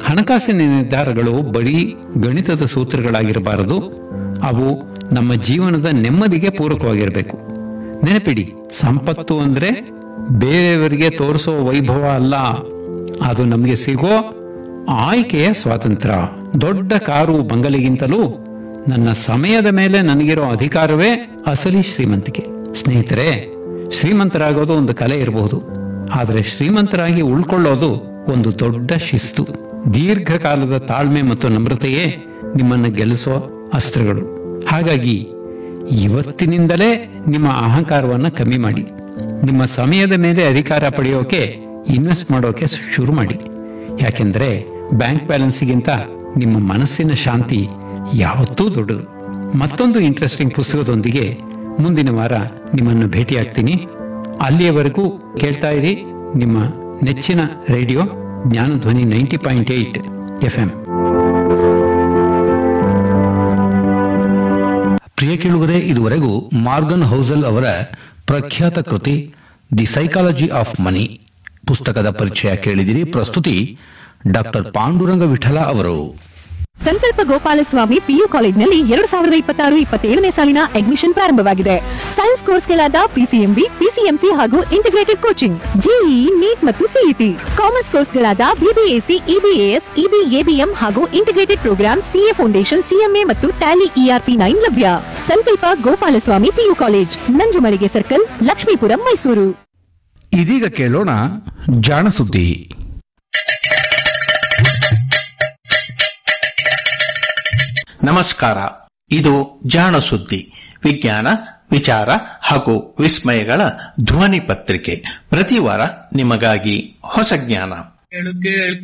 ಹಣಕಾಸಿನ ನಿರ್ಧಾರಗಳು ಬರೀ ಗಣಿತದ ಸೂತ್ರಗಳಾಗಿರಬಾರದು ಅವು ನಮ್ಮ ಜೀವನದ ನೆಮ್ಮದಿಗೆ ಪೂರಕವಾಗಿರಬೇಕು ನೆನಪಿಡಿ ಸಂಪತ್ತು ಅಂದ್ರೆ ಬೇರೆಯವರಿಗೆ ತೋರಿಸೋ ವೈಭವ ಅಲ್ಲ ಅದು ನಮಗೆ ಸಿಗೋ ಆಯ್ಕೆಯ ಸ್ವಾತಂತ್ರ್ಯ ದೊಡ್ಡ ಕಾರು ಬಂಗಲೆಗಿಂತಲೂ ನನ್ನ ಸಮಯದ ಮೇಲೆ ನನಗಿರೋ ಅಧಿಕಾರವೇ ಅಸಲಿ ಶ್ರೀಮಂತಿಕೆ ಸ್ನೇಹಿತರೆ ಶ್ರೀಮಂತರಾಗೋದು ಒಂದು ಕಲೆ ಇರಬಹುದು ಆದರೆ ಶ್ರೀಮಂತರಾಗಿ ಉಳ್ಕೊಳ್ಳೋದು ಒಂದು ದೊಡ್ಡ ಶಿಸ್ತು ದೀರ್ಘಕಾಲದ ತಾಳ್ಮೆ ಮತ್ತು ನಮ್ರತೆಯೇ ನಿಮ್ಮನ್ನು ಗೆಲ್ಲಿಸೋ ಅಸ್ತ್ರಗಳು ಹಾಗಾಗಿ ಇವತ್ತಿನಿಂದಲೇ ನಿಮ್ಮ ಅಹಂಕಾರವನ್ನು ಕಮ್ಮಿ ಮಾಡಿ ನಿಮ್ಮ ಸಮಯದ ಮೇಲೆ ಅಧಿಕಾರ ಪಡೆಯೋಕೆ ಇನ್ವೆಸ್ಟ್ ಮಾಡೋಕೆ ಶುರು ಮಾಡಿ ಯಾಕೆಂದ್ರೆ ಬ್ಯಾಂಕ್ ಬ್ಯಾಲೆನ್ಸ್ಗಿಂತ ನಿಮ್ಮ ಮನಸ್ಸಿನ ಶಾಂತಿ ಯಾವತ್ತೂ ದೊಡ್ಡದು ಮತ್ತೊಂದು ಇಂಟ್ರೆಸ್ಟಿಂಗ್ ಪುಸ್ತಕದೊಂದಿಗೆ ಮುಂದಿನ ವಾರ ನಿಮ್ಮನ್ನು ಭೇಟಿಯಾಗ್ತೀನಿ ಅಲ್ಲಿಯವರೆಗೂ ಕೇಳ್ತಾ ಇರಿ ನಿಮ್ಮ ನೆಚ್ಚಿನ radio Jnanadhwani ninety point eight F M ಪ್ರಿಯ ಕೇಳುಗರೆ ಇದುವರೆಗೂ ಮಾರ್ಗನ್ ಹೌಸಲ್ ಅವರ ಪ್ರಖ್ಯಾತ ಕೃತಿ ದಿ ಸೈಕಾಲಜಿ ಆಫ್ ಮನಿ ಪುಸ್ತಕದ ಪರಿಚಯ ಕೇಳಿದಿರಿ ಪ್ರಸ್ತುತಿ ಡಾಕ್ಟರ್ ಪಾಂಡುರಂಗ ವಿಠಲ ಅವರು ಸಂಕಲ್ಪ ಗೋಪಾಲಸ್ವಾಮಿ ಪಿಯು ಕಾಲೇಜ್ನಲ್ಲಿ ಎರಡು ಸಾವಿರದ ಇಪ್ಪತ್ತಾರು ಇಪ್ಪತ್ತೇಳನೇ ಸಾಲಿನ ಅಡ್ಮಿಷನ್ ಪ್ರಾರಂಭವಾಗಿದೆ ಸೈನ್ಸ್ ಕೋರ್ಸ್ಗಳಾದ ಪಿಸಿಎಂಬಿ ಪಿಸಿಎಂಸಿ ಹಾಗೂ ಇಂಟಿಗ್ರೇಟೆಡ್ ಕೋಚಿಂಗ್ ಜೆಇಇ ನೀಟ್ ಮತ್ತು ಸಿಇಟಿ ಕಾಮರ್ಸ್ ಕೋರ್ಸ್ಗಳಾದ ಬಿಬಿಎಸಿ ಇಬಿಎಎಸ್ ಇಬಿಎಬಿಎಂ ಹಾಗೂ integrated program CA foundation CMA ಮತ್ತು ಟ್ಯಾಲಿ ಇಆರ್ಪಿ ನೈನ್ ಲಭ್ಯ Sankalpa Gopalaswamy PU college Nanjumalige circle Lakshmipuram Mysuru ಇದೀಗ ಕೇಳೋಣ ಜಾಣ ಸುದ್ದಿ ನಮಸ್ಕಾರ ಇದು ಜಾಣ ಸುದ್ದಿ ವಿಜ್ಞಾನ ವಿಚಾರ ಹಾಗೂ ವಿಸ್ಮಯಗಳ ಧ್ವನಿ ಪತ್ರಿಕೆ ಪ್ರತಿ ವಾರ ನಿಮಗಾಗಿ ಹೊಸ ಜ್ಞಾನ